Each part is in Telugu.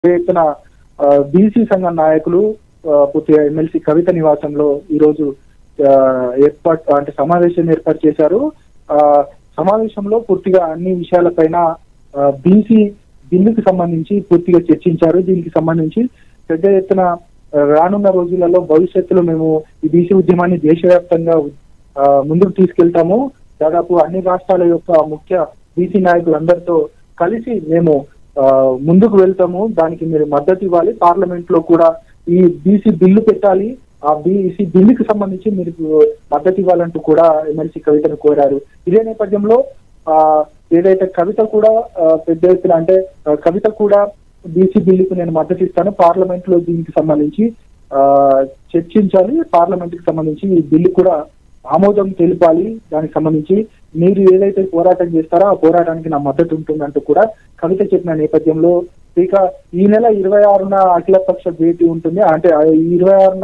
ఎత్తున బీసీ సంఘం నాయకులు ఆ, పూర్తిగా ఎమ్మెల్సీ కవిత నివాసంలో ఈ రోజు ఆ, ఏర్పాటు అంటే సమావేశం ఏర్పాటు చేశారు ఆ సమావేశంలో పూర్తిగా అన్ని విషయాలపైన బీసీ బిల్లుకి సంబంధించి పూర్తిగా చర్చించారు దీనికి సంబంధించి పెద్ద ఎత్తున ఆ, రానున్న రోజులలో భవిష్యత్తులో మేము ఈ బీసీ ఉద్యమాన్ని దేశవ్యాప్తంగా ఆ, ముందుకు తీసుకెళ్తాము దాదాపు అన్ని రాష్ట్రాల యొక్క ముఖ్య బీసీ నాయకులందరితో కలిసి మేము ఆ, ముందుకు వెళ్తాము దానికి మీరు మద్దతు ఇవ్వాలి పార్లమెంట్ లో కూడా ఈ బీసీ బిల్లు పెట్టాలి ఆ బీసీ బిల్లుకి సంబంధించి మీరు మద్దతు ఇవ్వాలంటూ కూడా ఎమ్మెల్సీ కవితను కోరారు ఇదే నేపథ్యంలో ఆ ఏదైతే కవిత కూడా ఆ, పెద్ద ఎత్తున అంటే ఆ, కవిత కూడా బీసీ బిల్లుకు నేను మద్దతు ఇస్తాను పార్లమెంట్ లో దీనికి సంబంధించి ఆ చర్చించాలి పార్లమెంట్ కి సంబంధించి ఈ బిల్లు కూడా ఆమోదం తెలిపాలి దానికి సంబంధించి మీరు ఏదైతే పోరాటం చేస్తారో ఆ పోరాటానికి నా మద్దతు ఉంటుందంటూ కూడా కవిత చెప్పిన నేపథ్యంలో ఇక ఈ నెల ఇరవై ఆరున అఖిలపక్ష భేటీ ఉంటుంది అంటే ఆ ఈ ఇరవై ఆరున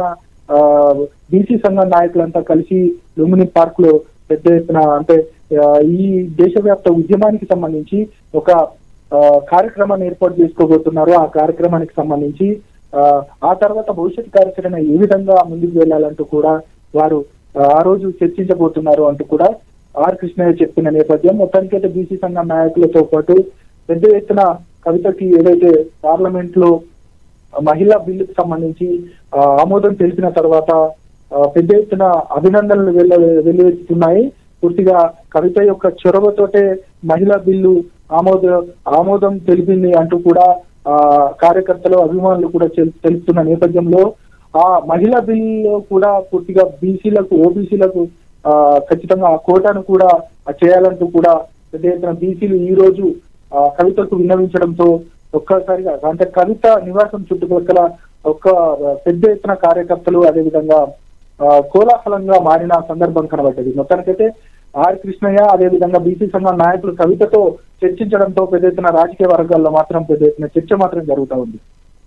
బీసీ సంఘం నాయకులంతా కలిసి లుంబిని పార్క్ లో పెద్ద ఎత్తున అంటే ఆ, ఈ దేశవ్యాప్త ఉద్యమానికి సంబంధించి ఒక ఆ, కార్యక్రమాన్ని ఏర్పాటు చేసుకోబోతున్నారు ఆ కార్యక్రమానికి సంబంధించి ఆ, ఆ తర్వాత భవిష్యత్ కార్యాచరణ ఏ విధంగా ముందుకు వెళ్ళాలంటూ కూడా వారు ఆ, ఆ రోజు చర్చించబోతున్నారు అంటూ కూడా ఆర్ కృష్ణయ్య చెప్పిన నేపథ్యం మొత్తానికైతే బీసీ సంఘం నాయకులతో పాటు పెద్ద ఎత్తున కవితకి ఏదైతే పార్లమెంట్ లో మహిళా బిల్లుకు సంబంధించి ఆ, ఆమోదం తెలిపిన తర్వాత ఆ, పెద్ద ఎత్తున అభినందనలు వెళ్ళ వెల్లువెత్తుతున్నాయి పూర్తిగా కవిత యొక్క చొరవతోటే మహిళా బిల్లు ఆమోద ఆమోదం తెలిపింది అంటూ కూడా ఆ కార్యకర్తలు అభిమానులు కూడా తెల్- తెలుపుతున్న నేపథ్యంలో ఆ మహిళా బిల్లులో కూడా పూర్తిగా బీసీలకు ఓబీసీలకు ఆ ఖచ్చితంగా ఆ కోటాను కూడా చేయాలంటూ కూడా పెద్ద ఎత్తున బీసీలు ఈ రోజు ఆ కవితకు విన్నవించడంతో ఒక్కసారిగా అంటే కవిత నివాసం చుట్టుపక్కల ఒక్క పెద్ద ఎత్తున కార్యకర్తలు అదేవిధంగా ఆ, కోలాహలంగా మారిన సందర్భం కనబడ్డది మొత్తానికైతే ఆర్ కృష్ణయ్య అదేవిధంగా బీసీ సంఘం నాయకులు కవితతో చర్చించడంతో పెద్ద ఎత్తున రాజకీయ వర్గాల్లో మాత్రం పెద్ద ఎత్తున చర్చ మాత్రం జరుగుతూ ఉంది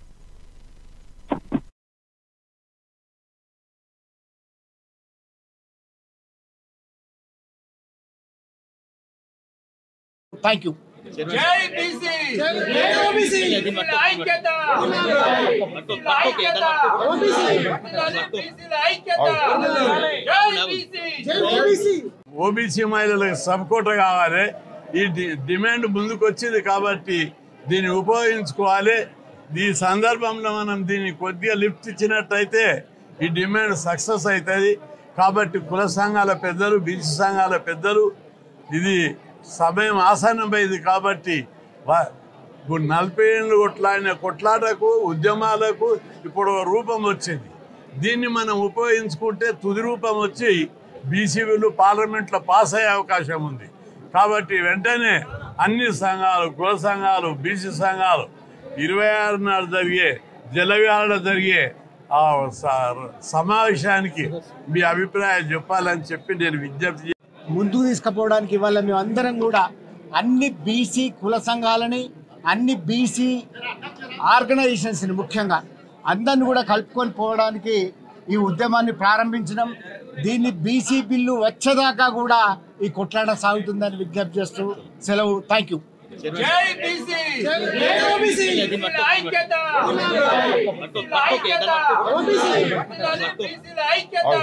థ్యాంక్ యూ జై బీసీ జై బీసీ ఐక్యత ఐక్యత బీసీల ఐక్యత జై బీసీ ఓబీసీ మహిళలకు సబ్కోట కావాలి ఈ డి- డిమాండ్ ముందుకు వచ్చింది కాబట్టి దీన్ని ఉపయోగించుకోవాలి ఈ సందర్భంలో మనం దీన్ని కొద్దిగా లిఫ్ట్ ఇచ్చినట్టయితే ఈ డిమాండ్ సక్సెస్ అవుతుంది కాబట్టి కుల సంఘాల పెద్దలు బీసీ సంఘాల పెద్దలు ఇది సమయం ఆసన్నమైంది కాబట్టి వా- ఇప్పుడు నలభై ఏళ్ళు కొట్లాడిన కొట్లాటకు ఉద్యమాలకు ఇప్పుడు ఒక రూపం వచ్చింది దీన్ని మనం ఉపయోగించుకుంటే తుది రూపం వచ్చి బీసీలు పార్లమెంట్లో పాస్ అయ్యే అవకాశం ఉంది కాబట్టి వెంటనే అన్ని సంఘాలు కుల సంఘాలు బీసీ సంఘాలు ఇరవై ఆరు నాడు జరిగే జలవిహార జరిగే ఆ స- సమావేశానికి మీ అభిప్రాయం చెప్పాలని చెప్పి నేను విజ్ఞప్తి చే- ముందుకు తీసుకుపోవడానికి ఇవాళ మేము అందరం కూడా అన్ని బీసీ కుల సంఘాలని అన్ని బీసీ ఆర్గనైజేషన్స్ని ముఖ్యంగా అందరిని కూడా కలుపుకొని పోవడానికి ఈ ఉద్యమాన్ని ప్రారంభించడం దీన్ని బీసీ బిల్లు వచ్చేదాకా కూడా ఈ కొట్లాట సాగుతుందని విజ్ఞప్తి చేస్తూ సెలవు థ్యాంక్ యూ జై బీసీ జై బీసీ ఐక్యత ఐక్యత బీసీల ఐక్యత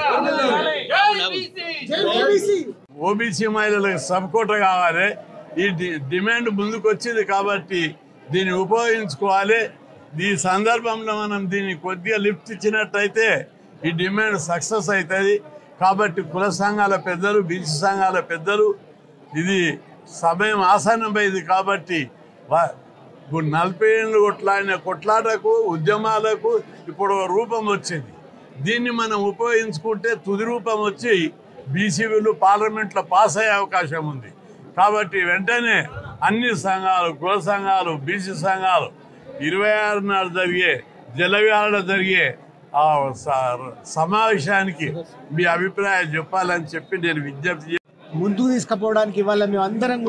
జై బీసీ ఓబీసీ మహిళలకు సబ్కోట కావాలి ఈ డి- డిమాండ్ ముందుకు వచ్చింది కాబట్టి దీన్ని ఉపయోగించుకోవాలి ఈ సందర్భంలో మనం దీన్ని కొద్దిగా లిఫ్ట్ ఇచ్చినట్టయితే ఈ డిమాండ్ సక్సెస్ అవుతుంది కాబట్టి కుల సంఘాల పెద్దలు బీసీ సంఘాల పెద్దలు ఇది సమయం ఆసన్నమైంది కాబట్టి వా- ఇప్పుడు నలభై ఏళ్ళు కొట్లాడిన కొట్లాటకు ఉద్యమాలకు ఇప్పుడు ఒక రూపం వచ్చింది దీన్ని మనం ఉపయోగించుకుంటే తుది రూపం వచ్చి బీసీలు పార్లమెంట్లో పాస్ అయ్యే అవకాశం ఉంది కాబట్టి వెంటనే అన్ని సంఘాలు కుల సంఘాలు బీసీ సంఘాలు ఇరవై ఆరు నాడు జరిగే జలవిహార జరిగే ఆ స- సమావేశానికి మీ అభిప్రాయం చెప్పాలని చెప్పి నేను విజ్ఞప్తి చే- ముందుకు తీసుకుపోవడానికి ఇవాళ మేము అందరం